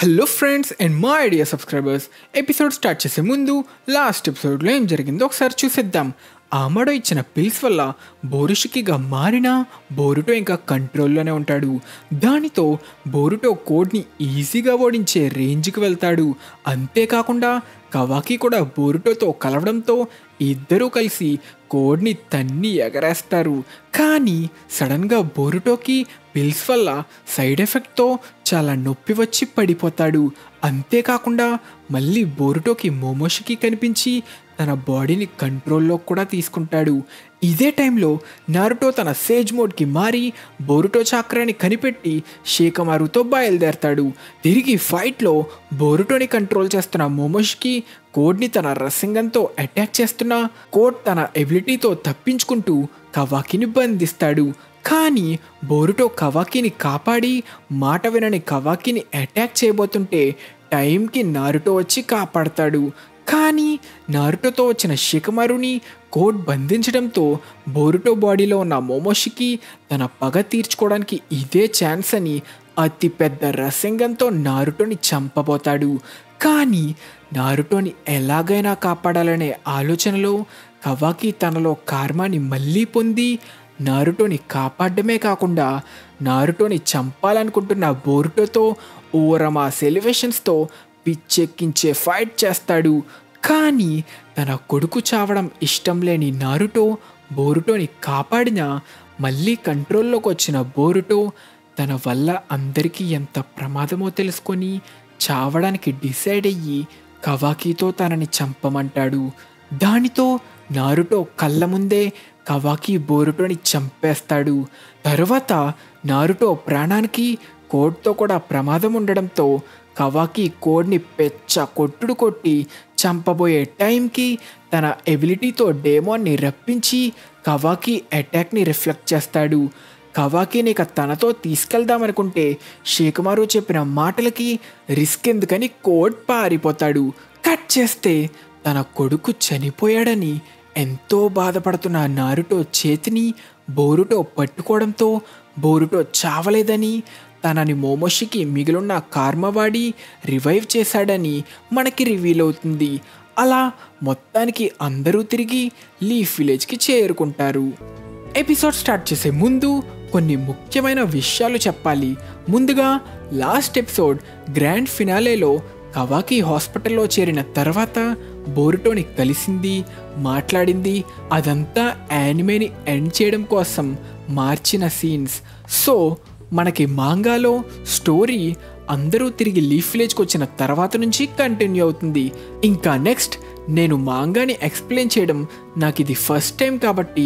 Hello friends and మా idea subscribers episode start చేసే ముందు లాస్ట్ ఎపిసోడ్లో ఏం జరిగిందో ఒకసారి చూసేద్దాం ఆమడో ఇచ్చిన పిల్స్ వల్ల బోరుషికిగా మారిన బోరుటో ఇంకా కంట్రోల్లోనే ఉంటాడు దానితో బోరుటో కోడ్ని ఈజీగా ఓడించే రేంజ్కి వెళ్తాడు అంతేకాకుండా కవాకి కూడా బోరుటోతో కలవడంతో ఇద్దరూ కలిసి కోడ్ని తన్ని ఎగరేస్తారు కానీ సడన్గా బోరుటోకి పిల్స్ వల్ల సైడ్ ఎఫెక్ట్తో చాలా నొప్పి వచ్చి పడిపోతాడు అంతేకాకుండా మళ్ళీ బోరుటోకి మోమోషికి కనిపించి తన బాడీని కంట్రోల్లో కూడా తీసుకుంటాడు ఇదే టైంలో నారుటో తన సేజ్ మోడ్కి మారి బోరుటో చాక్రాని కనిపెట్టి షేకమారుతో బయలుదేరతాడు తిరిగి ఫైట్లో బోరుటోని కంట్రోల్ చేస్తున్న మోమోష్కి కోడ్ని తన రసింగంతో అటాక్ చేస్తున్న కోడ్ తన ఎబిలిటీతో తప్పించుకుంటూ కవాకిని బంధిస్తాడు కానీ బోరుటో కవాకిని కాపాడి మాట వినని కవాకిని అటాక్ చేయబోతుంటే టైంకి నారుటో వచ్చి కాపాడతాడు కానీ నారుటోతో వచ్చిన షికమరుని కోడ్ బంధించడంతో బోరుటో బాడీలో ఉన్న మోమోషికి తన పగ తీర్చుకోవడానికి ఇదే ఛాన్స్ అని అతి పెద్ద రసింగంతో నారుటోని చంపబోతాడు కానీ నారుటోని ఎలాగైనా కాపాడాలనే ఆలోచనలో కవాకి తనలో కార్మాని మళ్ళీ పొంది నారుటోని కాపాడమే కాకుండా నారుటోని చంపాలనుకుంటున్న బోరుటోతో ఓరమా సెలివేషన్స్తో పిచ్చెక్కించే ఫైట్ చేస్తాడు కానీ తన కొడుకు చావడం ఇష్టం లేని నారుటో బోరుటోని కాపాడినా మళ్ళీ కంట్రోల్లోకి వచ్చిన బోరుటో తన వల్ల అందరికీ ఎంత ప్రమాదమో తెలుసుకొని చావడానికి డిసైడ్ అయ్యి కవాకీతో తనని చంపమంటాడు దానితో నారుటో కళ్ళ ముందే కవాకి బోరుటోని చంపేస్తాడు తర్వాత నారుటో ప్రాణానికి కోడ్తో కూడా ప్రమాదం ఉండడంతో కవాకి కోడ్ని పెచ్చ కొట్టుడు కొట్టి చంపబోయే టైంకి తన ఎబిలిటీతో డేమోన్ని రప్పించి కవాకి అటాక్ని రిఫ్లెక్ట్ చేస్తాడు కవాకిని ఇక తనతో తీసుకెళ్దామనుకుంటే షేకుమారు చెప్పిన మాటలకి రిస్క్ ఎందుకని కోడ్ పారిపోతాడు కట్ చేస్తే తన కొడుకు చనిపోయాడని ఎంతో బాధపడుతున్న నారుటో చేతిని బోరుటో పట్టుకోవడంతో బోరుటో చావలేదని తనని మోమోషికి మిగిలిన కార్మవాడి రివైవ్ చేశాడని మనకి రివీల్ అవుతుంది అలా మొత్తానికి అందరూ తిరిగి లీఫ్ విలేజ్కి చేరుకుంటారు ఎపిసోడ్ స్టార్ట్ చేసే ముందు కొన్ని ముఖ్యమైన విషయాలు చెప్పాలి ముందుగా లాస్ట్ ఎపిసోడ్ గ్రాండ్ ఫినాలేలో కవాకి హాస్పిటల్లో చేరిన తర్వాత బోరుటోని కలిసింది మాట్లాడింది అదంతా యానిమేని ఎండ్ చేయడం కోసం మార్చిన సీన్స్ సో మనకి మాంగాలో స్టోరీ అందరూ తిరిగి లీఫ్ విలేజ్కి వచ్చిన తర్వాత నుంచి కంటిన్యూ అవుతుంది ఇంకా నెక్స్ట్ నేను మాంగాని ఎక్స్ప్లెయిన్ చేయడం నాకు ఇది ఫస్ట్ టైం కాబట్టి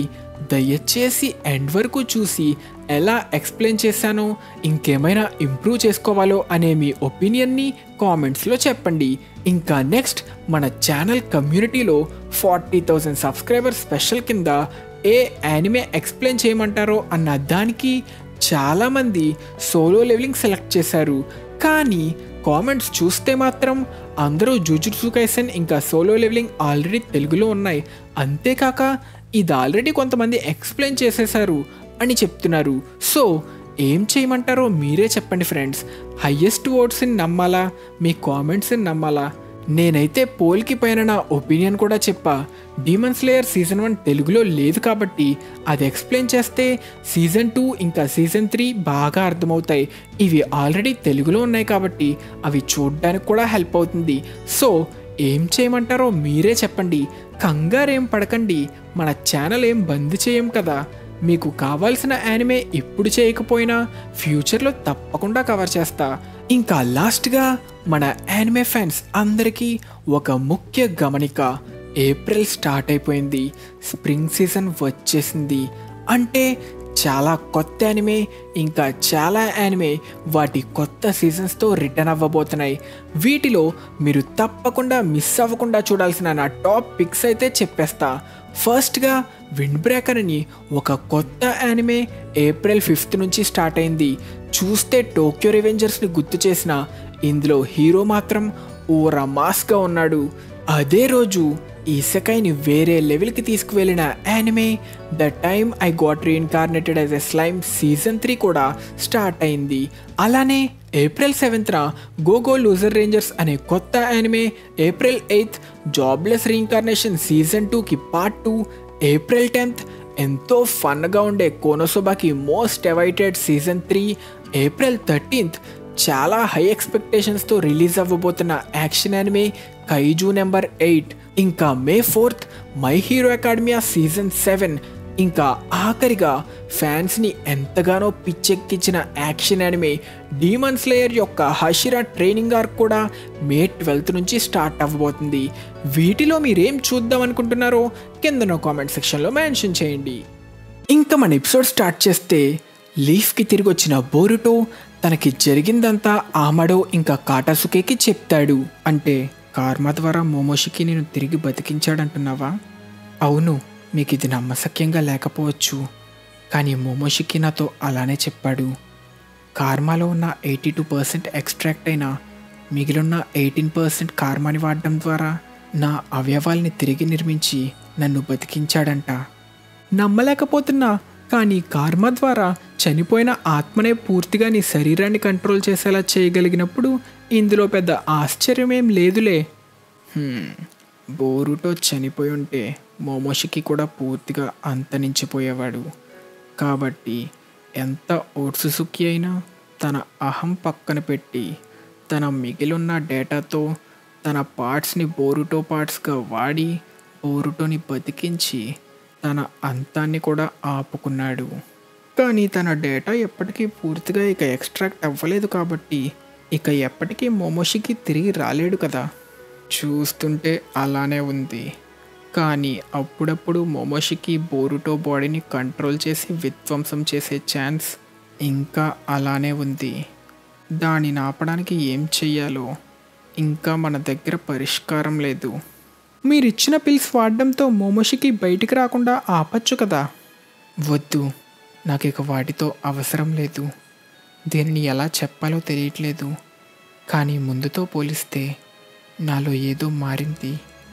దయచేసి ఎండ్ వరకు చూసి ఎలా ఎక్స్ప్లెయిన్ చేశానో ఇంకేమైనా ఇంప్రూవ్ చేసుకోవాలో అనే మీ ఒపీనియన్ని కామెంట్స్లో చెప్పండి ఇంకా నెక్స్ట్ మన ఛానల్ కమ్యూనిటీలో ఫార్టీ థౌజండ్ సబ్స్క్రైబర్ స్పెషల్ కింద ఏ యానిమే ఎక్స్ప్లెయిన్ చేయమంటారో అన్న దానికి చాలామంది సోలో లెవెలింగ్ సెలెక్ట్ చేశారు కానీ కామెంట్స్ చూస్తే మాత్రం అందరూ జూజుట్సు కైసన్ ఇంకా సోలో లెవెలింగ్ ఆల్రెడీ తెలుగులో ఉన్నాయి అంతేకాక ఇది ఆల్రెడీ కొంతమంది ఎక్స్ప్లెయిన్ చేసేశారు అని చెప్తున్నారు సో ఏం చేయమంటారో మీరే చెప్పండి ఫ్రెండ్స్ హయ్యెస్ట్ ఓట్స్ని నమ్మాలా మీ కామెంట్స్ని నమ్మాలా నేనైతే పోల్కి పైన నా ఒపీనియన్ కూడా చెప్పా డీమన్ స్లేయర్ సీజన్ వన్ తెలుగులో లేదు కాబట్టి అది ఎక్స్ప్లెయిన్ చేస్తే సీజన్ టూ ఇంకా సీజన్ త్రీ బాగా అర్థమవుతాయి ఇవి ఆల్రెడీ తెలుగులో ఉన్నాయి కాబట్టి అవి చూడడానికి కూడా హెల్ప్ అవుతుంది సో ఏం చేయమంటారో మీరే చెప్పండి కంగారేం పడకండి మన ఛానల్ ఏం బంద్ చేయం కదా మీకు కావాల్సిన యానిమే ఇప్పుడు చేయకపోయినా ఫ్యూచర్లో తప్పకుండా కవర్ చేస్తా ఇంకా లాస్ట్గా మన యానిమే ఫ్యాన్స్ అందరికీ ఒక ముఖ్య గమనిక ఏప్రిల్ స్టార్ట్ అయిపోయింది స్ప్రింగ్ సీజన్ వచ్చేసింది అంటే చాలా కొత్త యానిమే ఇంకా చాలా యానిమే వాటి కొత్త సీజన్స్తో రిటర్న్ అవ్వబోతున్నాయి వీటిలో మీరు తప్పకుండా మిస్ అవ్వకుండా చూడాల్సిన నా టాప్ పిక్స్ అయితే చెప్పేస్తా ఫస్ట్గా విండ్ బ్రేకర్ అని ఒక కొత్త యానిమే ఏప్రిల్ ఫిఫ్త్ నుంచి స్టార్ట్ అయింది చూస్తే టోక్యో రివెంజర్స్ని గుర్తు చేసిన ఇందులో హీరో మాత్రం ఓరా మాస్గా ఉన్నాడు అదే రోజు ఈ సెకైని వేరే లెవెల్కి తీసుకువెళ్ళిన anime the time I got reincarnated as a slime season three కూడా స్టార్ట్ అయింది అలానే ఏప్రిల్ సెవెంత్న గోగో లూజర్ రేంజర్స్ అనే కొత్త anime April eighth jobless reincarnation season టూకి పార్ట్ టూ ఏప్రిల్ టెన్త్ ఎంతో ఫన్గా ఉండే కోనోసోబాకి most awaited season three April thirteenth చాలా హై ఎక్స్పెక్టేషన్స్తో రిలీజ్ అవ్వబోతున్న action anime Kaiju number eight ఇంకా May fourth my hero academia season seven ఇంకా ఆఖరిగా ఫ్యాన్స్ని ఎంతగానో పిచ్చెక్కించిన యాక్షన్ యానిమే డీమన్ స్లేయర్ యొక్క హషిరా ట్రైనింగ్ ఆర్క్ కూడా మే ట్వెల్త్ నుంచి స్టార్ట్ అవ్వబోతుంది వీటిలో మీరేం చూద్దాం అనుకుంటున్నారో కిందనో కామెంట్ సెక్షన్లో మెన్షన్ చేయండి ఇంకా మన ఎపిసోడ్ స్టార్ట్ చేస్తే లీఫ్కి తిరిగి వచ్చిన బోరుటో తనకి జరిగిందంతా ఆమడో ఇంకా కాటాసుకేకి చెప్తాడు అంటే కార్మా ద్వారా మోమోషికి నేను తిరిగి బతికించాడంటున్నావా అవును మీకు ఇది నమ్మశక్యంగా లేకపోవచ్చు కానీ మోమోషికి నాతో అలానే చెప్పాడు కార్మాలో ఉన్న ఎయిటీ టూ పర్సెంట్ ఎక్స్ట్రాక్ట్ అయిన మిగిలిన ఎయిటీన్ పర్సెంట్ కార్మాని వాడడం ద్వారా నా అవయవాల్ని తిరిగి నిర్మించి నన్ను బతికించాడంట నమ్మలేకపోతున్నా కానీ కార్మ ద్వారా చనిపోయిన ఆత్మనే పూర్తిగా నీ శరీరాన్ని కంట్రోల్ చేసేలా చేయగలిగినప్పుడు ఇందులో పెద్ద ఆశ్చర్యమేం లేదులే హ్మ్, బోరుటో చనిపోయి ఉంటే మోమోషికి కూడా పూర్తిగా అంతరించిపోయేవాడు కాబట్టి ఎంత ఓట్సుసుకి అయినా తన అహం పక్కన పెట్టి తన మిగిలిన డేటాతో తన పార్ట్స్ని బోరుటో పార్ట్స్గా వాడి బోరుటోని బతికించి తన అంతాన్ని కూడా ఆపుకున్నాడు కానీ తన డేటా ఎప్పటికీ పూర్తిగా ఇక ఎక్స్ట్రాక్ట్ అవ్వలేదు కాబట్టి ఇక ఎప్పటికీ మోమోషికి తిరిగి రాలేడు కదా చూస్తుంటే అలానే ఉంది కానీ అప్పుడప్పుడు మోమోషికి బోరుటో బాడీని కంట్రోల్ చేసి విధ్వంసం చేసే ఛాన్స్ ఇంకా అలానే ఉంది దానిని ఆపడానికి ఏం చెయ్యాలో ఇంకా మన దగ్గర పరిష్కారం లేదు మీరిచ్చిన పిల్స్ వాడడంతో మోమోషికి బయటికి రాకుండా ఆపచ్చు కదా వద్దు నాకు ఇక వాటితో అవసరం లేదు దీనిని ఎలా చెప్పాలో తెలియట్లేదు కానీ ముందుతో పోలిస్తే నాలో ఏదో మారింది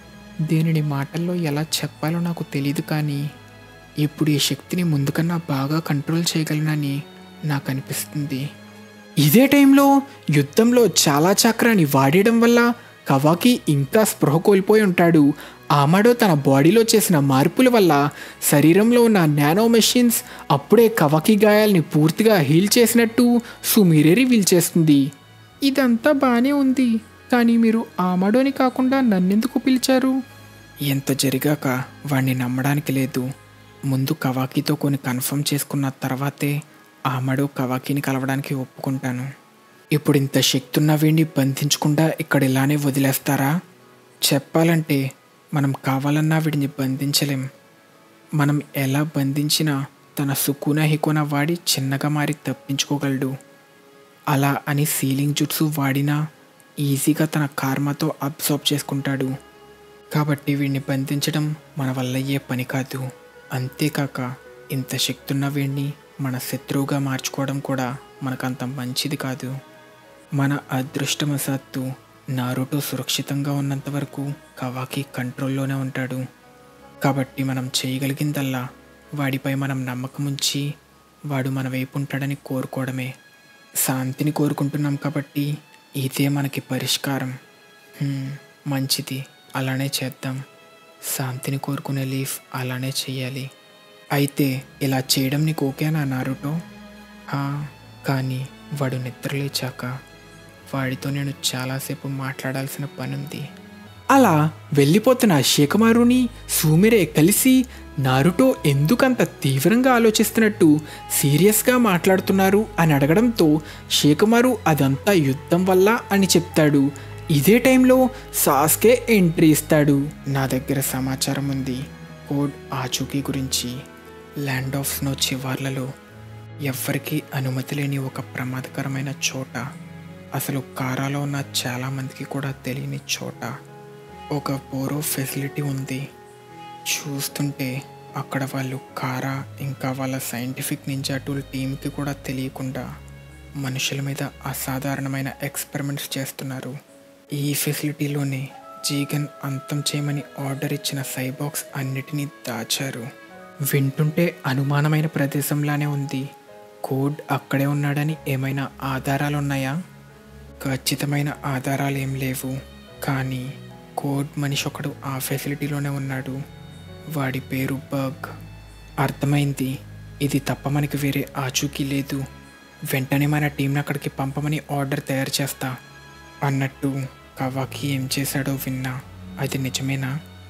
దీనిని మాటల్లో ఎలా చెప్పాలో నాకు తెలియదు కానీ ఇప్పుడు ఈ శక్తిని ముందుకన్నా బాగా కంట్రోల్ చేయగలనని నాకు అనిపిస్తుంది ఇదే టైంలో యుద్ధంలో చాలా చక్రాన్ని వాడేయడం వల్ల కవాకి ఇంకా స్పృహ కోల్పోయి ఉంటాడు ఆమడో తన బాడీలో చేసిన మార్పుల వల్ల శరీరంలో ఉన్న నానో మెషిన్స్ అప్పుడే కవాకి గాయాల్ని పూర్తిగా హీల్ చేసినట్టు సుమీరే రివీల్ చేస్తుంది ఇదంతా బాగానే ఉంది కానీ మీరు ఆమడోని కాకుండా నన్నెందుకు పిలిచారు ఎంత జరిగాక వాణ్ణి నమ్మడానికి లేదు ముందు కవాకితో కొన్ని కన్ఫర్మ్ చేసుకున్న తర్వాతే ఆమడో కవాకిని కలవడానికి ఒప్పుకుంటాను ఇప్పుడు ఇంత శక్తి ఉన్న వీడిని బంధించకుండా ఇక్కడ ఇలానే వదిలేస్తారా చెప్పాలంటే మనం కావాలన్నా వీడిని బంధించలేం మనం ఎలా బంధించినా తన సుకున హికున వాడి చిన్నగా మారి తప్పించుకోగలడు అలా అని సీలింగ్ జుట్సు వాడినా ఈజీగా తన కార్మతో అబ్సార్బ్ చేసుకుంటాడు కాబట్టి వీడిని బంధించడం మన వల్ల అయ్యే పని కాదు అంతేకాక ఇంత శక్తి ఉన్న వీడిని మన శత్రువుగా మార్చుకోవడం కూడా మనకంత మంచిది కాదు మన అదృష్టవశాత్తు నారుటో సురక్షితంగా ఉన్నంత వరకు కవాకి కంట్రోల్లోనే ఉంటాడు కాబట్టి మనం చేయగలిగిందల్లా వాడిపై మనం నమ్మకం ఉంచి వాడు మన వైపు ఉంటాడని కోరుకోవడమే శాంతిని కోరుకుంటున్నాం కాబట్టి ఇదే మనకి పరిష్కారం హ్మ్, మంచిది అలానే చేద్దాం శాంతిని కోరుకునే లీఫ్ అలానే చెయ్యాలి అయితే ఇలా చేయడం నీకు ఓకేనా నారుటో హా, కానీ వాడు నిద్రలేచాక వాడితో నేను చాలాసేపు మాట్లాడాల్సిన పనుంది అలా వెళ్ళిపోతున్న శేఖమారుని సూమిరే కలిసి నారుటో ఎందుకంత తీవ్రంగా ఆలోచిస్తున్నట్టు సీరియస్గా మాట్లాడుతున్నారు అని అడగడంతో శేఖమారు అదంతా యుద్ధం వల్ల అని చెప్తాడు ఇదే టైంలో సాస్కే ఎంట్రీ ఇస్తాడు నా దగ్గర సమాచారం ఉంది కోడ్ ఆచూకీ గురించి ల్యాండ్ ఆఫ్ స్నో చివర్లలో ఎవ్వరికీ అనుమతి లేని ఒక ప్రమాదకరమైన చోట అసలు కారాలో ఉన్న చాలామందికి కూడా తెలియని చోట ఒక బోరో ఫెసిలిటీ ఉంది చూస్తుంటే అక్కడ వాళ్ళు కారా ఇంకా వాళ్ళ సైంటిఫిక్ నింజా టూల్ టీంకి కూడా తెలియకుండా మనుషుల మీద అసాధారణమైన ఎక్స్పెరిమెంట్స్ చేస్తున్నారు ఈ ఫెసిలిటీలోనే జీగన్ అంతం చేయమని ఆర్డర్ ఇచ్చిన సైబాక్స్ అన్నిటినీ దాచారు వింటుంటే అనుమానమైన ప్రదేశంలానే ఉంది కోడ్ అక్కడే ఉన్నాడని ఏమైనా ఆధారాలు ఉన్నాయా ఖచ్చితమైన ఆధారాలు ఏం లేవు కానీ కోడ్ మనిషి ఒకడు ఆ ఫెసిలిటీలోనే ఉన్నాడు వాడి పేరు బగ్ అర్థమైంది ఇది తప్ప మనకి వేరే ఆచూకీ లేదు వెంటనే మన టీంని అక్కడికి పంపమని ఆర్డర్ తయారు చేస్తా అన్నట్టు కవాకి ఏం చేశాడో విన్నా అది నిజమేనా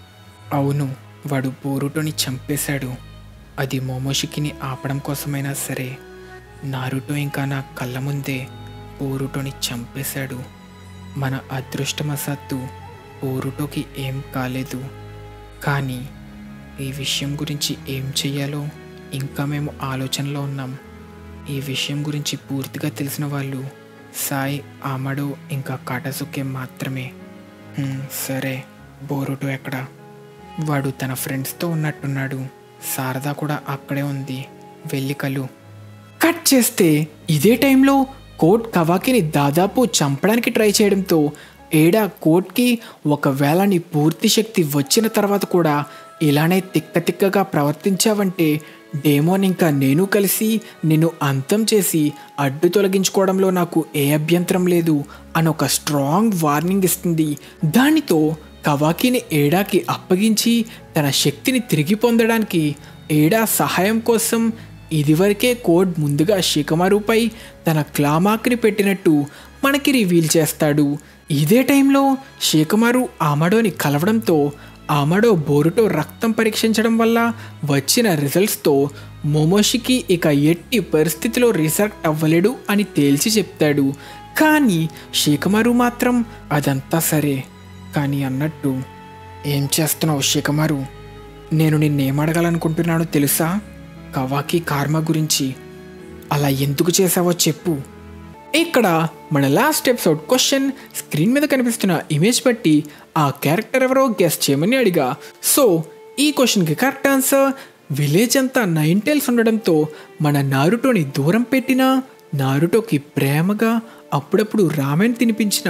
అవును వాడు బోరుటోని చంపేశాడు అది మోమోషికిని ఆపడం కోసమైనా సరే నారుటో ఇంకా నా కళ్ళ ముందే బోరుటోని చంపేశాడు మన అదృష్టవశాత్తు బోరుటోకి ఏం కాలేదు కానీ ఈ విషయం గురించి ఏం చెయ్యాలో ఇంకా మేము ఆలోచనలో ఉన్నాం ఈ విషయం గురించి పూర్తిగా తెలిసిన వాళ్ళు సాయి ఆమడు ఇంకా కాటాసుకే మాత్రమే హ్మ్, సరే బోరుటో ఎక్కడ వాడు తన ఫ్రెండ్స్తో ఉన్నట్టున్నాడు శారదా కూడా అక్కడే ఉంది వెళ్ళి కలు కట్ చేస్తే ఇదే టైంలో కోట్ కవాకిని దాదాపు చంపడానికి ట్రై చేయడంతో ఏడా కోట్కి ఒకవేళ నీ పూర్తి శక్తి వచ్చిన తర్వాత కూడా ఇలానే తిక్క తిక్కగా ప్రవర్తించావంటే డేమోన్ ఇంకా నేను కలిసి నిన్ను అంతం చేసి అడ్డు తొలగించుకోవడంలో నాకు ఏ అభ్యంతరం లేదు అని ఒక స్ట్రాంగ్ వార్నింగ్ ఇస్తుంది దానితో కవాకిని ఏడాకి అప్పగించి తన శక్తిని తిరిగి పొందడానికి ఏడా సహాయం కోసం ఇదివరకే కోడ్ ముందుగా షికమారుపై తన క్లామాక్ని పెట్టినట్టు మనకి రివీల్ చేస్తాడు ఇదే టైంలో షేకమారు ఆమడోని కలవడంతో ఆమడో బోరుటో రక్తం పరీక్షించడం వల్ల వచ్చిన రిజల్ట్స్తో మోమోషికి ఇక ఎట్టి పరిస్థితిలో రిసెక్ట్ అవ్వలేడు అని తేల్చి చెప్తాడు కానీ షేకమారు మాత్రం అదంతా సరే కానీ అన్నట్టు ఏం చేస్తున్నావు షేకమారు నేను నిన్నేం అడగాలనుకుంటున్నానో తెలుసా కవాకి కార్మ గురించి అలా ఎందుకు చేసావో చెప్పు ఇక్కడ మన లాస్ట్ ఎపిసోడ్ క్వశ్చన్ స్క్రీన్ మీద కనిపిస్తున్న ఇమేజ్ బట్టి ఆ క్యారెక్టర్ ఎవరో గెస్ చేయమని అడిగా సో ఈ క్వశ్చన్కి కరెక్ట్ ఆన్సర్ విలేజ్ అంతా నైన్ టైల్స్ ఉండడంతో మన నారుటోని దూరం పెట్టినా నారుటోకి ప్రేమగా అప్పుడప్పుడు రామెన్ తినిపించిన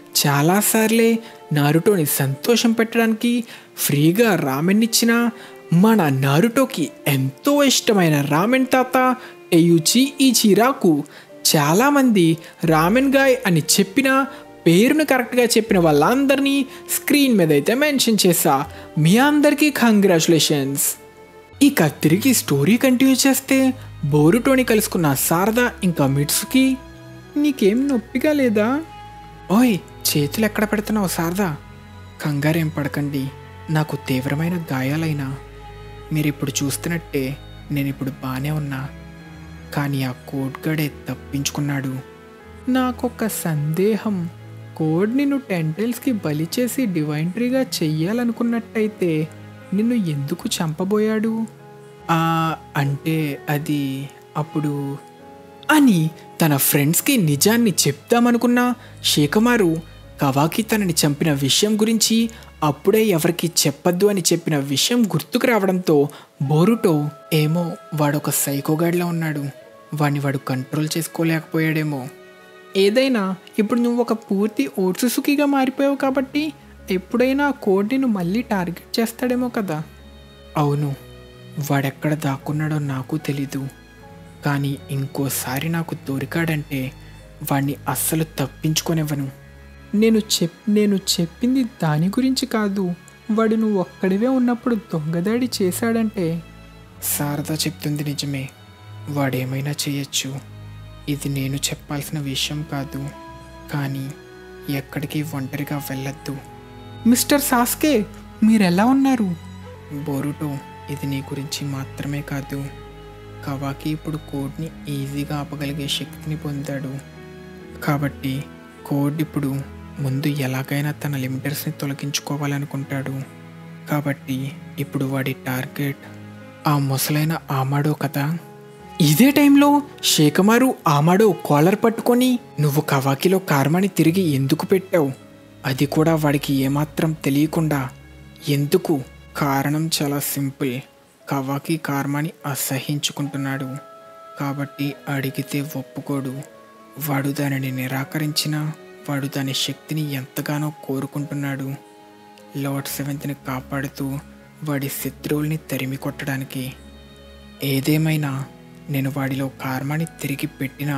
చాలాసార్లే నారుటోని సంతోషం పెట్టడానికి ఫ్రీగా రామెన్ ఇచ్చిన మన నారుటోకి ఎంతో ఇష్టమైన రామెన్ తాత ఎయుచి ఈ చీరాకు చాలామంది రామెన్ గాయ్ అని చెప్పిన పేరును కరెక్ట్గా చెప్పిన వాళ్ళందరినీ స్క్రీన్ మీద అయితే మెన్షన్ చేసా మీ అందరికీ కంగ్రాచులేషన్స్ ఇక తిరిగి స్టోరీ కంటిన్యూ చేస్తే బోరుటోని కలుసుకున్న శారద ఇంకా మిట్సుకి నీకేం నొప్పిగా లేదా ఓయ్ చేతులు ఎక్కడ పెడుతున్నావు శారదా కంగారేం పడకండి నాకు తీవ్రమైన గాయాలైనా మీరు ఇప్పుడు చూస్తున్నట్టే నేను ఇప్పుడు బాగానే ఉన్నా కానీ ఆ కోడ్గడే తప్పించుకున్నాడు నాకొక సందేహం కోడ్ నిన్ను టెంటైల్స్కి బలి చేసి డివైన్ ట్రీగా చెయ్యాలనుకున్నట్టయితే నిన్ను ఎందుకు చంపబోయాడు ఆ, అంటే అది అప్పుడు అని తన ఫ్రెండ్స్కి నిజాన్ని చెప్దామనుకున్న శేఖమారు కవాకి తనని చంపిన విషయం గురించి అప్పుడే ఎవరికి చెప్పద్దు అని చెప్పిన విషయం గుర్తుకు రావడంతో బోరుటో ఏమో వాడొక సైకోగాడిలా ఉన్నాడు వాడిని వాడు కంట్రోల్ చేసుకోలేకపోయాడేమో ఏదైనా ఇప్పుడు నువ్వు ఒక పూర్తి ఓట్సుసుకిగా మారిపోయావు కాబట్టి ఎప్పుడైనా ఆ కోడ్ నిన్ను మళ్ళీ టార్గెట్ చేస్తాడేమో కదా అవును వాడెక్కడ దాక్కున్నాడో నాకు తెలీదు కానీ ఇంకోసారి నాకు దొరికాడంటే వాణ్ణి అస్సలు తప్పించుకొనివ్వను నేను చెప్ నేను చెప్పింది దాని గురించి కాదు వాడు నువ్వు ఒక్కడివే ఉన్నప్పుడు దొంగదాడి చేశాడంటే శారద చెప్తుంది నిజమే వాడేమైనా చేయొచ్చు ఇది నేను చెప్పాల్సిన విషయం కాదు కానీ ఎక్కడికి ఒంటరిగా వెళ్ళొద్దు మిస్టర్ సాస్కే మీరెలా ఉన్నారు బోరుటో ఇది నీ గురించి మాత్రమే కాదు కవాకి ఇప్పుడు కోడ్ని ఈజీగా ఆపగలిగే శక్తిని పొందాడు కాబట్టి కోడ్ ఇప్పుడు ముందు ఎలాగైనా తన లిమిటర్స్ని తొలగించుకోవాలనుకుంటాడు కాబట్టి ఇప్పుడు వాడి టార్గెట్ ఆ ముసలైన ఆమాడో కదా ఇదే టైంలో శేఖమారు ఆమాడో కాలర్ పట్టుకొని నువ్వు కవాకిలో కార్మాని తిరిగి ఎందుకు పెట్టావు అది కూడా వాడికి ఏమాత్రం తెలియకుండా ఎందుకు కారణం చాలా సింపుల్ కవాకి కార్మాని అసహించుకుంటున్నాడు కాబట్టి అడిగితే ఒప్పుకోడు వాడు దానిని నిరాకరించినా వాడు దాని శక్తిని ఎంతగానో కోరుకుంటున్నాడు లార్డ్ సెవెంత్ని కాపాడుతూ వాడి శత్రువుల్ని తరిమి కొట్టడానికి ఏదేమైనా నేను వాడిలో కార్మాని తిరిగి పెట్టినా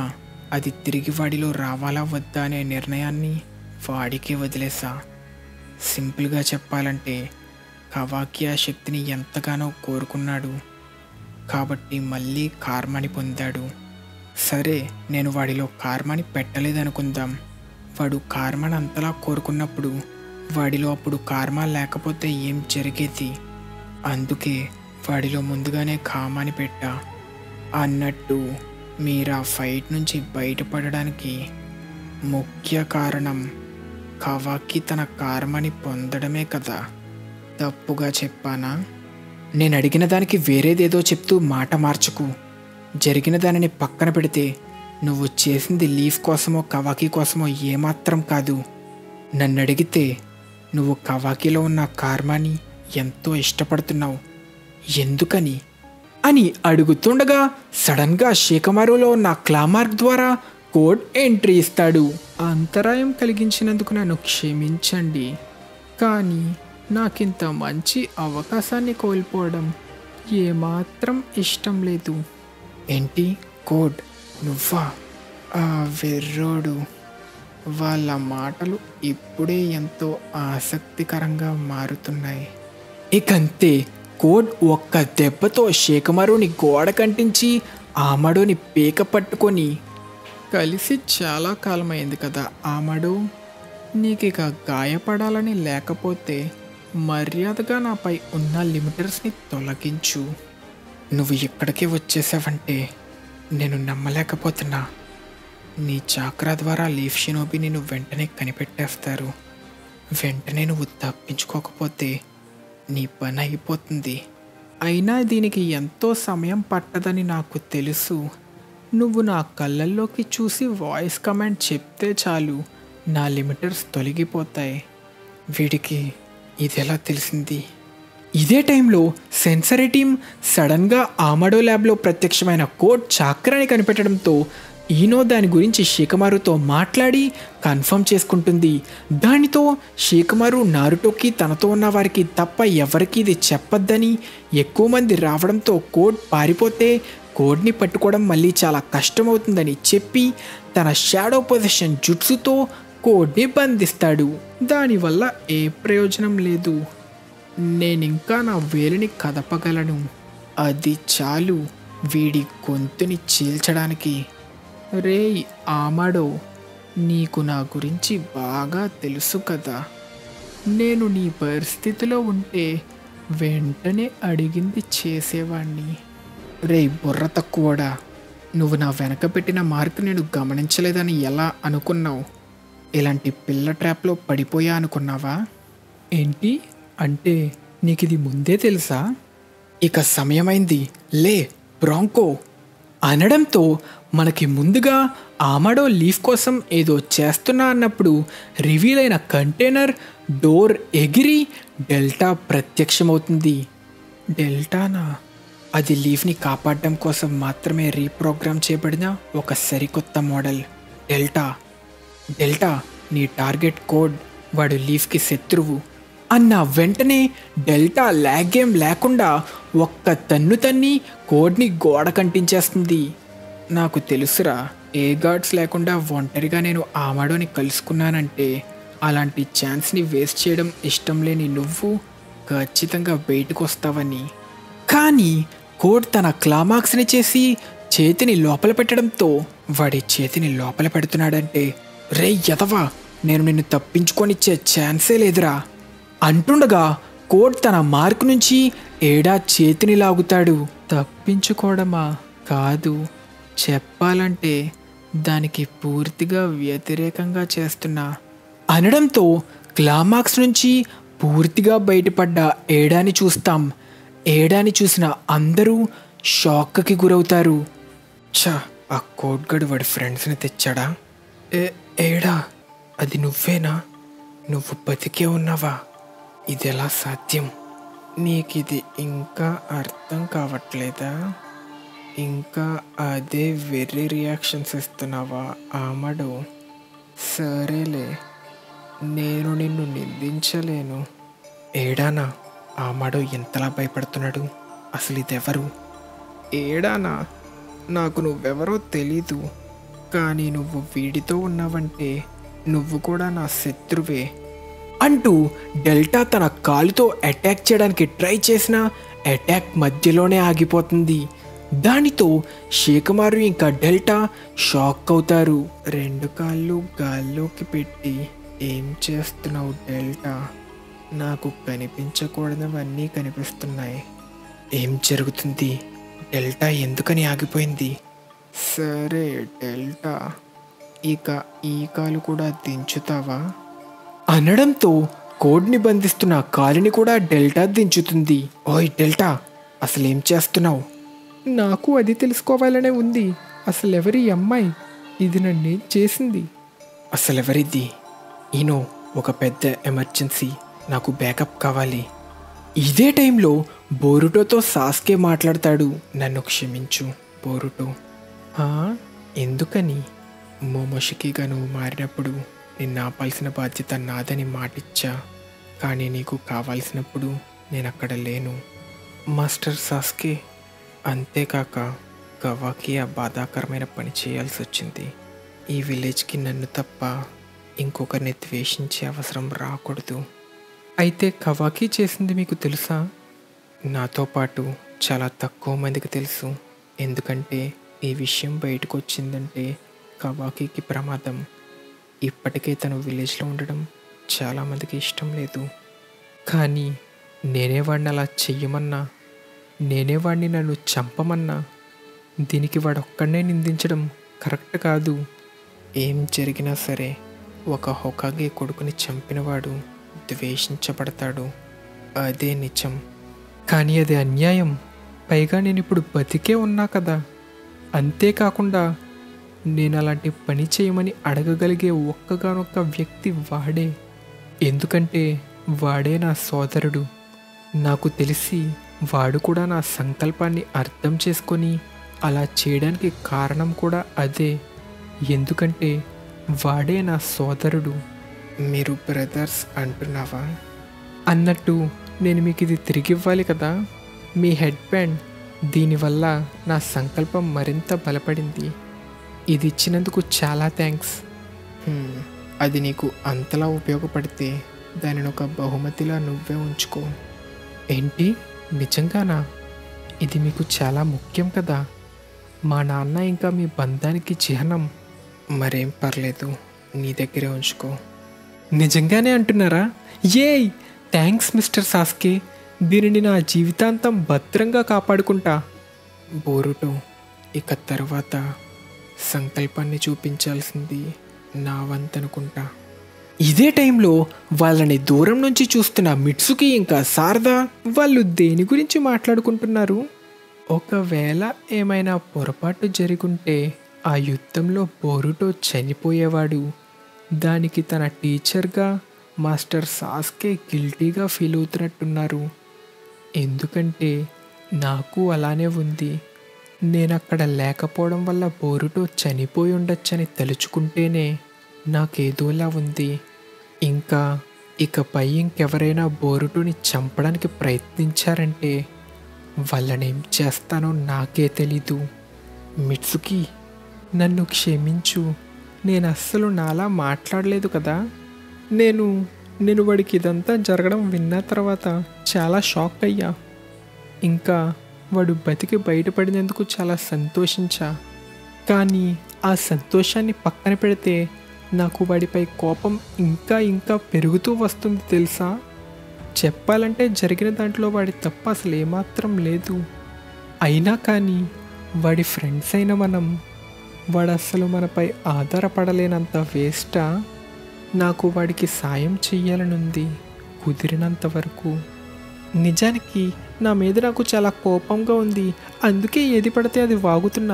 అది తిరిగి వాడిలో రావాలా వద్దా అనే నిర్ణయాన్ని వాడికే వదిలేసా సింపుల్గా చెప్పాలంటే కవాకి ఆ శక్తిని ఎంతగానో కోరుకున్నాడు కాబట్టి మళ్ళీ కార్మాని పొందాడు సరే నేను వాడిలో కార్మాని పెట్టలేదనుకుందాం వాడు కార్మాని అంతలా కోరుకున్నప్పుడు వాడిలో అప్పుడు కార్మా లేకపోతే ఏం జరిగేది అందుకే వాడిలో ముందుగానే కామాని పెట్టా అన్నట్టు మీరు ఆ ఫైట్ నుంచి బయటపడడానికి ముఖ్య కారణం కవాకి తన కార్మని పొందడమే కదా తప్పుగా చెప్పానా నేను అడిగిన దానికి వేరేదేదో చెప్తూ మాట మార్చకు జరిగిన దానిని పక్కన పెడితే నువ్వు చేసింది లీఫ్ కోసమో కవాకి కోసమో ఏమాత్రం కాదు నన్ను అడిగితే నువ్వు కవాకిలో ఉన్న కార్మాని ఎంతో ఇష్టపడుతున్నావు ఎందుకని అని అడుగుతుండగా సడన్గా శేఖమారులో ఉన్న క్లామార్క్ ద్వారా కోడ్ ఎంట్రీ ఇస్తాడు అంతరాయం కలిగించినందుకు నన్ను క్షమించండి కానీ నాకింత మంచి అవకాశాన్ని కోల్పోవడం ఏమాత్రం ఇష్టం లేదు ఏంటి కోడ్ నువ్వా ఆ వెర్రోడు వాళ్ళ మాటలు ఇప్పుడే ఎంతో ఆసక్తికరంగా మారుతున్నాయి ఇకంతే కోడ్ ఒక్క దెబ్బతో శేఖమరుని గోడ కంటించి ఆమడుని పీక పట్టుకొని కలిసి చాలా కాలమైంది కదా ఆమడు నీకిక గాయపడాలని లేకపోతే మర్యాదగా నాపై ఉన్న లిమిటర్స్ని తొలగించు నువ్వు ఇక్కడికే వచ్చేసావంటే నేను నమ్మలేకపోతున్నా నీ చాక్రా ద్వారా లీఫ్ షినోబి నిన్ను వెంటనే కనిపెట్టేస్తారు వెంటనే నువ్వు తప్పించుకోకపోతే నీ పని అయిపోతుంది అయినా దీనికి ఎంతో సమయం పట్టదని నాకు తెలుసు నువ్వు నా కళ్ళల్లోకి చూసి వాయిస్ కమాండ్ చెప్తే చాలు నా లిమిటర్స్ తొలగిపోతాయి వీడికి ఇది ఎలా తెలిసింది ఇదే టైంలో సెన్సరీ టీం సడన్గా ఆమడో ల్యాబ్లో ప్రత్యక్షమైన కోడ్ చాక్రాని కనిపెట్టడంతో ఈనో దాని గురించి శేఖమారుతో మాట్లాడి కన్ఫర్మ్ చేసుకుంటుంది దానితో శేఖమారు నారుటోకి తనతో ఉన్న వారికి తప్ప ఎవరికి ఇది చెప్పొద్దని ఎక్కువ మంది రావడంతో కోడ్ పారిపోతే కోడ్ని పట్టుకోవడం మళ్ళీ చాలా కష్టమవుతుందని చెప్పి తన షాడో పొజిషన్ జుట్సుతో కోడ్ని బంధిస్తాడు దానివల్ల ఏ ప్రయోజనం లేదు నేనింకా నా వేలిని కదపగలను అది చాలు వీడి గొంతుని చీల్చడానికి రేయ్ ఆమడో నీకు నా గురించి బాగా తెలుసు కదా నేను నీ పరిస్థితిలో ఉంటే వెంటనే అడిగింది చేసేవాణ్ణి రేయ్ బుర్ర తక్కువడా నువ్వు నా వెనక పెట్టిన మార్క్ నేను గమనించలేదని ఎలా అనుకున్నావు ఇలాంటి పిల్ల ట్రాప్లో పడిపోయా అనుకున్నావా ఏంటి అంటే నీకు ఇది ముందే తెలుసా ఇక సమయమైంది లే బ్రాంకో అనడంతో మనకి ముందుగా ఆమడో లీఫ్ కోసం ఏదో చేస్తున్నా అన్నప్పుడు రివీల్ అయిన కంటైనర్ డోర్ ఎగిరి డెల్టా ప్రత్యక్షమవుతుంది డెల్టానా అది లీఫ్ని కాపాడడం కోసం మాత్రమే రీప్రోగ్రామ్ చేయబడిన ఒక సరికొత్త మోడల్ డెల్టా డెల్టా నీ టార్గెట్ కోడ్ వాడు లీఫ్కి శత్రువు అన్న వెంటనే డెల్టా లాగేం లేకుండా ఒక్క తన్ను తన్ని కోడ్ని గోడ కంటించేస్తుంది నాకు తెలుసురా ఏ గార్డ్స్ లేకుండా ఒంటరిగా నేను ఆమాడోని కలుసుకున్నానంటే అలాంటి ఛాన్స్ని వేస్ట్ చేయడం ఇష్టం లేని నువ్వు ఖచ్చితంగా బయటకు వస్తావని కానీ కోడ్ తన క్లామాక్స్ని చేసి చేతిని లోపల పెట్టడంతో వాడి చేతిని లోపల పెడుతున్నాడంటే రే యదవా నేను నిన్ను తప్పించుకొనిచ్చే ఛాన్సే లేదురా అంటుండగా కోడ్ తన మార్క్ నుంచి ఏడా చేతిని లాగుతాడు తప్పించుకోవడమా కాదు చెప్పాలంటే దానికి పూర్తిగా వ్యతిరేకంగా చేస్తున్నా అనడంతో క్లామాక్స్ నుంచి పూర్తిగా బయటపడ్డ ఏడాని చూస్తాం ఏడాని చూసిన అందరూ షాక్కి గురవుతారు ఛ ఆ కోడ్గడు వాడి ఫ్రెండ్స్ని తెచ్చాడా ఏ ఏడా అది నువ్వేనా నువ్వు బతికే ఉన్నావా ఇది ఎలా సాధ్యం నీకిది ఇంకా అర్థం కావట్లేదా ఇంకా అదే వెర్రి రియాక్షన్స్ ఇస్తున్నావా ఆమడు సరేలే నేను నిన్ను నిందించలేను ఏడానా ఆమడు ఎంతలా భయపడుతున్నాడు అసలు ఇదెవరు ఏడానా నాకు నువ్వెవరో తెలీదు కానీ నువ్వు వీడితో ఉన్నావంటే నువ్వు కూడా నా శత్రువే అంటూ డెల్టా తన కాలుతో అటాక్ చేయడానికి ట్రై చేసినా అటాక్ మధ్యలోనే ఆగిపోతుంది దానితో శేఖమారు ఇంకా డెల్టా షాక్ అవుతారు రెండు కాళ్ళు గాల్లోకి పెట్టి ఏం చేస్తున్నావు డెల్టా నాకు కనిపించకూడనివన్నీ కనిపిస్తున్నాయి ఏం జరుగుతుంది డెల్టా ఎందుకని ఆగిపోయింది సరే డెల్టా ఇక ఈ కాలు కూడా దించుతావా అనడంతో కోడ్ని బంధిస్తున్న కాలిని కూడా డెల్టా దించుతుంది ఓయ్ డెల్టా అసలేం చేస్తున్నావు నాకు అది తెలుసుకోవాలనే ఉంది అసలు ఎవరి అమ్మాయి ఇది నన్ను చేసింది అసలెవరిది ఈనో ఒక పెద్ద ఎమర్జెన్సీ నాకు బ్యాకప్ కావాలి ఇదే టైంలో బోరుటోతో సాస్కే మాట్లాడతాడు నన్ను క్షమించు బోరుటో "ఆ, ఎందుకని మోమోషికిగా నువ్వు మారినప్పుడు నిన్ను ఆపాల్సిన బాధ్యత నాదని మాటిచ్చా కానీ నీకు కావాల్సినప్పుడు నేను అక్కడ లేను మాస్టర్ సాస్కే అంతేకాక గవాకి ఆ బాధాకరమైన పని చేయాల్సి వచ్చింది ఈ విలేజ్కి నన్ను తప్ప ఇంకొకరిని ద్వేషించే అవసరం రాకూడదు అయితే కవాకి చేసింది మీకు తెలుసా నాతో పాటు చాలా తక్కువ మందికి తెలుసు ఎందుకంటే ఈ విషయం బయటకు వచ్చిందంటే కవాకీకి ప్రమాదం ఇప్పటికే తను విలేజ్లో ఉండడం చాలామందికి ఇష్టం లేదు కానీ నేనే వాడిని అలా చెయ్యమన్నా నేనే వాడిని నన్ను చంపమన్నా దీనికి వాడొక్కడనే నిందించడం కరెక్ట్ కాదు ఏం జరిగినా సరే ఒక హొకాగే కొడుకుని చంపినవాడు ద్వేషించబడతాడు అదే నిజం కానీ అది అన్యాయం పైగా నేను ఇప్పుడు బతికే ఉన్నా కదా అంతేకాకుండా నేను అలాంటి పని చేయమని అడగగలిగే ఒక్కగానొక్క వ్యక్తి వాడే ఎందుకంటే వాడే నా సోదరుడు నాకు తెలిసి వాడు కూడా నా సంకల్పాన్ని అర్థం చేసుకొని అలా చేయడానికి కారణం కూడా అదే ఎందుకంటే వాడే నా సోదరుడు మీరు బ్రదర్స్ అంటున్నావా అన్నట్టు నేను మీకు ఇది తిరిగి ఇవ్వాలి కదా మీ హెడ్ బ్యాండ్ దీనివల్ల నా సంకల్పం మరింత బలపడింది ఇది ఇచ్చినందుకు చాలా థ్యాంక్స్ హ్మ్, అది నీకు అంతలా ఉపయోగపడితే దానిని ఒక బహుమతిలా నువ్వే ఉంచుకో ఏంటి నిజంగానా ఇది మీకు చాలా ముఖ్యం కదా మా నాన్న ఇంకా మీ బంధానికి చిహ్నం మరేం పర్లేదు నీ దగ్గరే ఉంచుకో నిజంగానే అంటున్నారా ఏయ్ థ్యాంక్స్ మిస్టర్ సాస్కే దీనిని నా జీవితాంతం భద్రంగా కాపాడుకుంటా బోరుటో ఇక తర్వాత సంకల్పాన్ని చూపించాల్సింది నా వంతనుకుంటా ఇదే టైంలో వాళ్ళని దూరం నుంచి చూస్తున్న మిట్సుకి ఇంకా శారదా వాళ్ళు దేని గురించి మాట్లాడుకుంటున్నారు ఒకవేళ ఏమైనా పొరపాటు జరుగుంటే ఆ యుద్ధంలో బోరుటో చనిపోయేవాడు దానికి తన టీచర్గా మాస్టర్ సాస్కే గిల్టీగా ఫీల్ అవుతున్నట్టున్నారు ఎందుకంటే నాకు అలానే ఉంది నేను అక్కడ లేకపోవడం వల్ల బోరుటో చనిపోయి ఉండొచ్చని తలుచుకుంటేనే నాకేదోలా ఉంది ఇంకా ఇకపై ఇంకెవరైనా బోరుటోని చంపడానికి ప్రయత్నించారంటే వాళ్ళనేం చేస్తానో నాకే తెలీదు మిట్సుకి నన్ను క్షమించు నేను అస్సలు నాలా మాట్లాడలేదు కదా నేను నేను వాడికి ఇదంతా జరగడం విన్న తర్వాత చాలా షాక్ అయ్యా ఇంకా వాడు బతికి బయటపడినందుకు చాలా సంతోషించా కానీ ఆ సంతోషాన్ని పక్కన పెడితే నాకు వాడిపై కోపం ఇంకా ఇంకా పెరుగుతూ వస్తుంది తెలుసా చెప్పాలంటే జరిగిన దాంట్లో వాడి తప్ప అసలు ఏమాత్రం లేదు అయినా కానీ వాడి ఫ్రెండ్స్ అయిన మనం వాడు అసలు మనపై ఆధారపడలేనంత వేస్టా నాకు వాడికి సాయం చెయ్యాలనుంది కుదిరినంత వరకు నిజానికి నా మీద నాకు చాలా కోపంగా ఉంది అందుకే ఏది పడితే అది వాగుతున్నా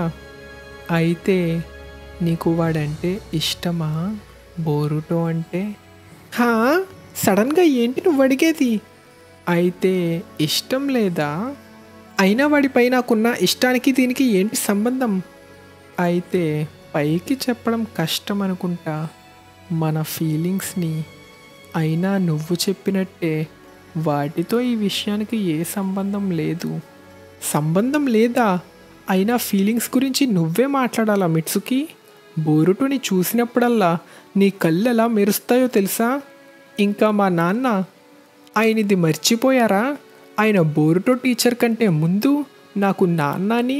అయితే నీకు వాడంటే ఇష్టమా బోరుటో అంటే హా సడన్గా ఏంటి నువ్వు అడిగేది అయితే ఇష్టం లేదా అయినా వాడిపై నాకున్న ఇష్టానికి దీనికి ఏంటి సంబంధం అయితే పైకి చెప్పడం కష్టం అనుకుంటా మన ఫీలింగ్స్ని అయినా నువ్వు చెప్పినట్టే వాటితో ఈ విషయానికి ఏ సంబంధం లేదు సంబంధం లేదా అయినా ఫీలింగ్స్ గురించి నువ్వే మాట్లాడాలా మిట్సుకి బోరుటోని చూసినప్పుడల్లా నీ కళ్ళు ఎలా మెరుస్తాయో తెలుసా ఇంకా మా నాన్న ఆయన ఇది మర్చిపోయారా ఆయన బోరుటో టీచర్ కంటే ముందు నాకు నాన్నని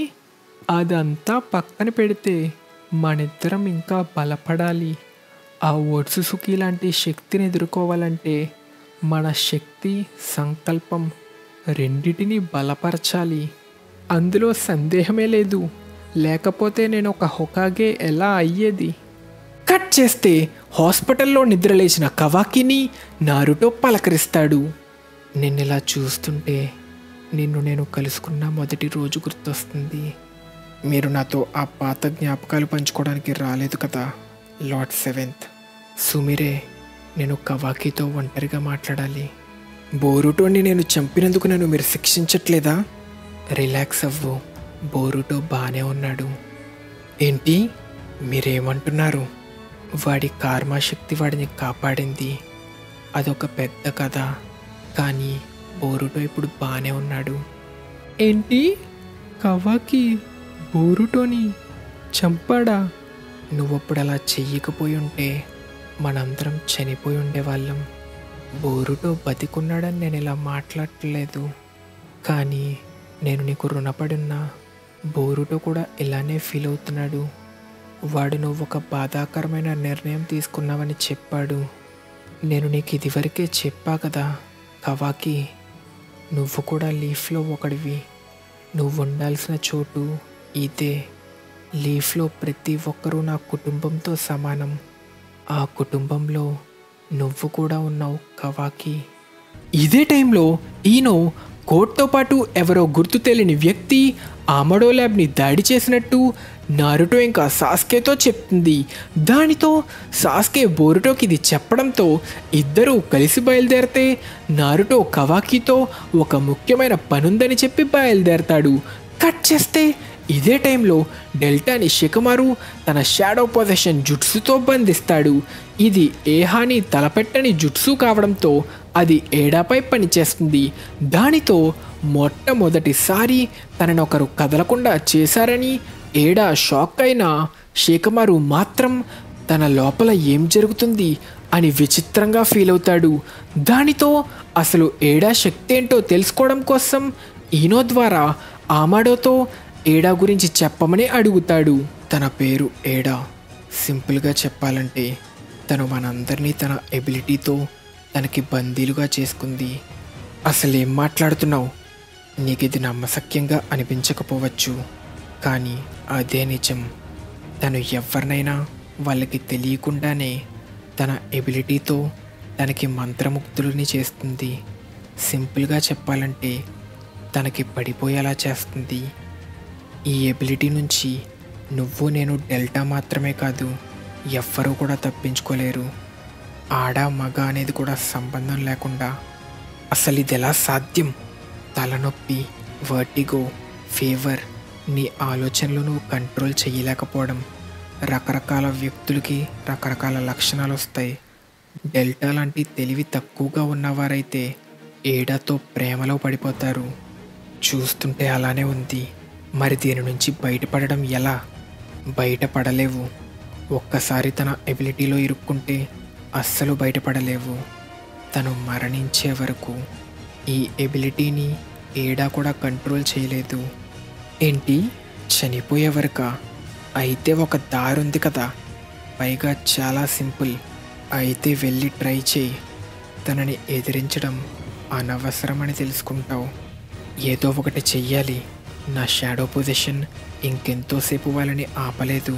అదంతా పక్కన పెడితే మనిద్దరం ఇంకా బలపడాలి ఆ ఒడ్సుసుకి లాంటి శక్తిని ఎదుర్కోవాలంటే మన శక్తి సంకల్పం రెండిటిని బలపరచాలి అందులో సందేహమే లేదు లేకపోతే నేను ఒక హొకాగే ఎలా అయ్యేది కట్ చేస్తే హాస్పిటల్లో నిద్రలేచిన కవాకిని నారుటో పలకరిస్తాడు నిన్నిలా చూస్తుంటే నిన్ను నేను కలుసుకున్న మొదటి రోజు గుర్తొస్తుంది మీరు నాతో ఆ పాత జ్ఞాపకాలు పంచుకోవడానికి రాలేదు కదా లార్డ్ సెవెంత్ సుమిరే నేను కవాకితో ఒంటరిగా మాట్లాడాలి బోరుటోని నేను చంపినందుకు నన్ను మీరు శిక్షించట్లేదా రిలాక్స్ అవ్వు బోరుటో బాగానే ఉన్నాడు ఏంటి మీరేమంటున్నారు వాడి కార్మాశక్తి వాడిని కాపాడింది అదొక పెద్ద కథ కానీ బోరుటో ఇప్పుడు బాగానే ఉన్నాడు ఏంటి కవాకి బోరుటోని చంపాడా నువ్వప్పుడు అలా చెయ్యకపోయి ఉంటే మనందరం చనిపోయి ఉండేవాళ్ళం బోరుటో బతికున్నాడని నేను ఇలా మాట్లాడట్లేదు కానీ నేను నీకు రుణపడున్నా బోరుటో కూడా ఇలానే ఫీల్ అవుతున్నాడు వాడు నువ్వు ఒక బాధాకరమైన నిర్ణయం తీసుకున్నావని చెప్పాడు నేను నీకు ఇదివరకే చెప్పా కదా కవాకి నువ్వు కూడా లీఫ్లో ఒకడివి నువ్వు ఉండాల్సిన చోటు ఇదే లీఫ్లో ప్రతి ఒక్కరూ నా కుటుంబంతో సమానం ఆ కుటుంబంలో నువ్వు కూడా ఉన్నావు కవాకి ఇదే టైంలో ఈనో కోట్తో పాటు ఎవరో గుర్తు తెలియని వ్యక్తి ఆమడో ల్యాబ్ని దాడి చేసినట్టు నారుటో ఇంకా సాస్కేతో చెప్తుంది దానితో సాస్కే బోరుటోకి ఇది చెప్పడంతో ఇద్దరూ కలిసి బయలుదేరితే నారుటో కవాకితో ఒక ముఖ్యమైన పనుందని చెప్పి బయలుదేరతాడు కట్ చేస్తే ఇదే టైంలో డెల్టాని షికమారు తన షాడో పొజిషన్ జుట్సుతో బంధిస్తాడు ఇది ఏ హాని తలపెట్టని జుట్సు కావడంతో అది ఏడాపై పనిచేస్తుంది దానితో మొట్టమొదటిసారి తననొకరు కదలకుండా చేశారని ఏడా షాక్ అయిన షేకమారు మాత్రం తన లోపల ఏం జరుగుతుంది అని విచిత్రంగా ఫీల్ అవుతాడు దానితో అసలు ఏడా శక్తి ఏంటో తెలుసుకోవడం కోసం ఈనో ద్వారా ఆమాడోతో ఏడా గురించి చెప్పమని అడుగుతాడు తన పేరు ఏడా సింపుల్గా చెప్పాలంటే తను మనందరినీ తన ఎబిలిటీతో తనకి బందీలుగా చేసుకుంది అసలు ఏం మాట్లాడుతున్నావు నీకు ఇది నమ్మశక్యంగా అనిపించకపోవచ్చు కానీ అదే నిజం తను ఎవరినైనా వాళ్ళకి తెలియకుండానే తన ఎబిలిటీతో తనకి మంత్రముగ్ధులని చేస్తుంది సింపుల్గా చెప్పాలంటే తనకి పడిపోయేలా చేస్తుంది ఈ ఎబిలిటీ నుంచి నువ్వు నేను డెల్టా మాత్రమే కాదు ఎవ్వరూ కూడా తప్పించుకోలేరు ఆడ మగ అనేది కూడా సంబంధం లేకుండా అసలు ఇది ఎలా సాధ్యం తలనొప్పి వర్టిగో ఫీవర్ నీ ఆలోచనలు నువ్వు కంట్రోల్ చేయలేకపోవడం రకరకాల వ్యక్తులకి రకరకాల లక్షణాలు వస్తాయి డెల్టా లాంటి తెలివి తక్కువగా ఉన్నవారైతే ఏడాతో ప్రేమలో పడిపోతారు చూస్తుంటే అలానే ఉంది మరి దీని నుంచి బయటపడడం ఎలా బయటపడలేవు ఒక్కసారి తన ఎబిలిటీలో ఇరుక్కుంటే అస్సలు బయటపడలేవు తను మరణించే వరకు ఈ ఎబిలిటీని ఏడా కూడా కంట్రోల్ చేయలేదు ఏంటి చనిపోయే వరకా అయితే ఒక దారుంది కదా పైగా చాలా సింపుల్ అయితే వెళ్ళి ట్రై చేయి తనని ఎదిరించడం అనవసరమని తెలుసుకుంటావు ఏదో ఒకటి చెయ్యాలి నా షాడో పొజిషన్ ఇంకెంతోసేపు వాళ్ళని ఆపలేదు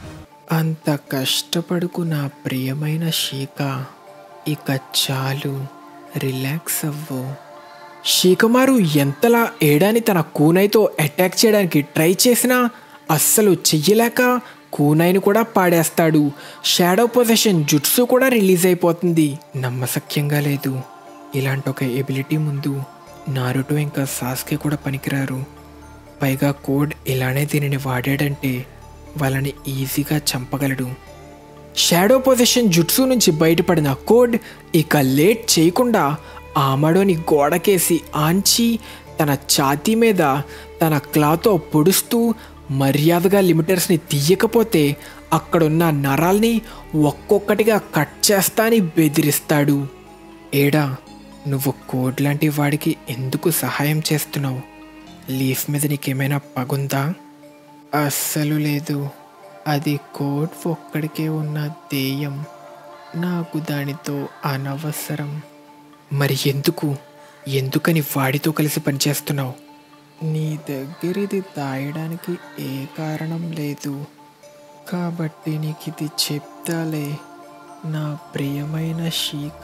అంత కష్టపడుకు నా ప్రియమైన షీక ఇక చాలు రిలాక్స్ అవ్వు షీకమారు ఎంతలా ఏడాని తన కూనైతో అటాక్ చేయడానికి ట్రై చేసినా అస్సలు చెయ్యలేక కూనైని కూడా పాడేస్తాడు షాడో పొజిషన్ జుట్సు కూడా రిలీజ్ అయిపోతుంది నమ్మశక్యంగా లేదు ఇలాంటి ఒక ఎబిలిటీ ముందు నారుటో ఇంకా సాస్కే కూడా పనికిరారు పైగా కోడ్ ఇలానే దీనిని వాడాడంటే వాళ్ళని ఈజీగా చంపగలడు షాడో పొజిషన్ జుట్సు నుంచి బయటపడిన కోడ్ ఇక లేట్ చేయకుండా ఆమడోని గోడకేసి ఆంచి తన ఛాతీ మీద తన క్లాతో పొడుస్తూ మర్యాదగా లిమిటర్స్ని తీయకపోతే అక్కడున్న నరాల్ని ఒక్కొక్కటిగా కట్ చేస్తా అని బెదిరిస్తాడు ఏడా నువ్వు కోడ్ లాంటి వాడికి ఎందుకు సహాయం చేస్తున్నావు లీఫ్ మీద నీకేమైనా పగుందా అస్సలు లేదు అది కోడ్ ఒక్కడికే ఉన్న ధ్యేయం నాకు దానితో అనవసరం మరి ఎందుకు ఎందుకని వాడితో కలిసి పనిచేస్తున్నావు నీ దగ్గర ఇది దాయడానికి ఏ కారణం లేదు కాబట్టి నీకు ఇది చెప్తాలే నా ప్రియమైన షీక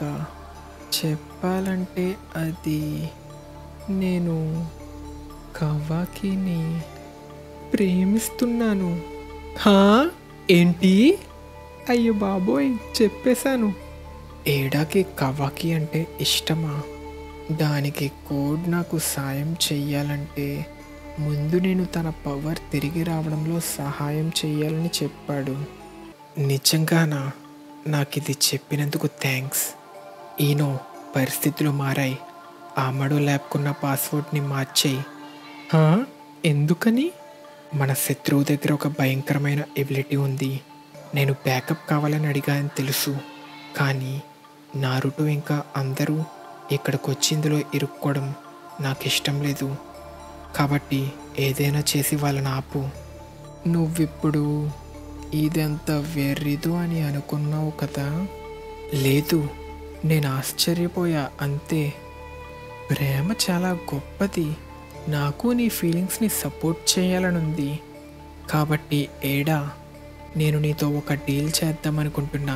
చెప్పాలంటే అది నేను కవాకిని ప్రేమిస్తున్నాను హా ఏంటి అయ్యో బాబోయ్ చెప్పేశాను ఏడాకి కవాకి అంటే ఇష్టమా దానికి కోడ్ నాకు సాయం చెయ్యాలంటే ముందు నేను తన పవర్ తిరిగి రావడంలో సహాయం చెయ్యాలని చెప్పాడు నిజంగానా నాకు ఇది చెప్పినందుకు థ్యాంక్స్ ఈనో పరిస్థితులు మారాయి ఆమడో ల్యాబ్కున్న పాస్వర్డ్ని మార్చేయి హా? ఎందుకని మన శత్రువు దగ్గర ఒక భయంకరమైన ఎబిలిటీ ఉంది నేను బ్యాకప్ కావాలని అడిగానని తెలుసు కానీ నారుటు ఇంకా అందరూ ఇక్కడికి వచ్చి ఇందులో ఇరుక్కోవడం నాకు ఇష్టం లేదు కాబట్టి ఏదైనా చేసి వాళ్ళని ఆపు నువ్విప్పుడు ఇదంత వెర్రిదు అని అనుకున్నావు కదా లేదు నేను ఆశ్చర్యపోయా అంతే ప్రేమ చాలా గొప్పది నాకు నీ ఫీలింగ్స్ని సపోర్ట్ చేయాలనుంది కాబట్టి ఏడా నేను నీతో ఒక డీల్ చేద్దామనుకుంటున్నా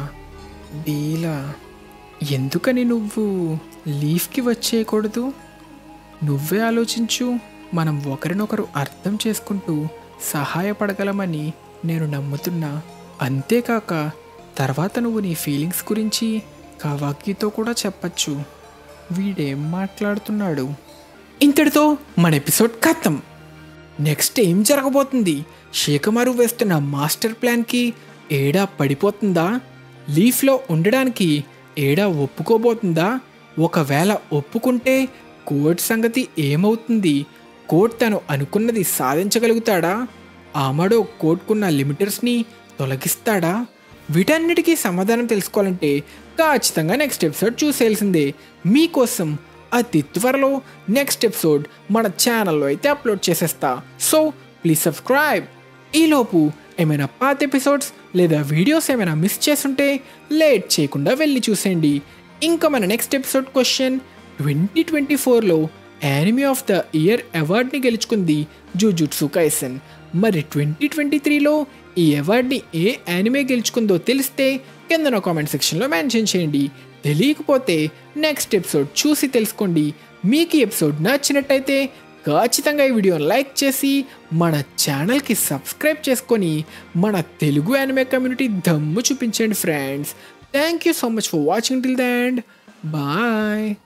డీలా ఎందుకని నువ్వు లీఫ్కి వచ్చేయకూడదు నువ్వే ఆలోచించు మనం ఒకరినొకరు అర్థం చేసుకుంటూ సహాయపడగలమని నేను నమ్ముతున్నా అంతేకాక తర్వాత నువ్వు నీ ఫీలింగ్స్ గురించి కవాకితో కూడా చెప్పచ్చు వీడేం మాట్లాడుతున్నాడు ఇంతటితో మన ఎపిసోడ్ ఖతం నెక్స్ట్ ఏం జరగబోతుంది శేఖమారు వేస్తున్న మాస్టర్ ప్లాన్కి ఏడా పడిపోతుందా లీఫ్లో ఉండడానికి ఏడా ఒప్పుకోబోతుందా ఒకవేళ ఒప్పుకుంటే కోడ్ సంగతి ఏమవుతుంది కోడ్ తను అనుకున్నది సాధించగలుగుతాడా ఆమడో కోడ్కున్న లిమిటర్స్ని తొలగిస్తాడా వీటన్నిటికీ సమాధానం తెలుసుకోవాలంటే ఖచ్చితంగా నెక్స్ట్ ఎపిసోడ్ చూసేయాల్సిందే మీకోసం అతి త్వరలో నెక్స్ట్ ఎపిసోడ్ మన ఛానల్లో అయితే అప్లోడ్ చేసేస్తా సో ప్లీజ్ సబ్స్క్రైబ్ ఈలోపు ఏమైనా పాత ఎపిసోడ్స్ లేదా వీడియోస్ ఏమైనా మిస్ చేసుంటే లేట్ చేయకుండా వెళ్ళి చూసేయండి ఇంకా మన next episode question twenty twenty ఫోర్లో యానిమీ ఆఫ్ ద ఇయర్ అవార్డ్ని గెలుచుకుంది జూజుట్సు కైసన్ మరి ట్వంటీ ట్వంటీ త్రీలో ఈ అవార్డ్ని ఏ యానిమే గెలుచుకుందో తెలిస్తే కింద కామెంట్ సెక్షన్లో మెన్షన్ చేయండి తెలియకపోతే నెక్స్ట్ ఎపిసోడ్ చూసి తెలుసుకోండి మీకు ఈ ఎపిసోడ్ నచ్చినట్టయితే ఖచ్చితంగా ఈ వీడియోని లైక్ చేసి మన ఛానల్కి సబ్స్క్రైబ్ చేసుకొని మన తెలుగు యానిమే కమ్యూనిటీ దమ్ము చూపించండి friends thank you so much for watching till the end bye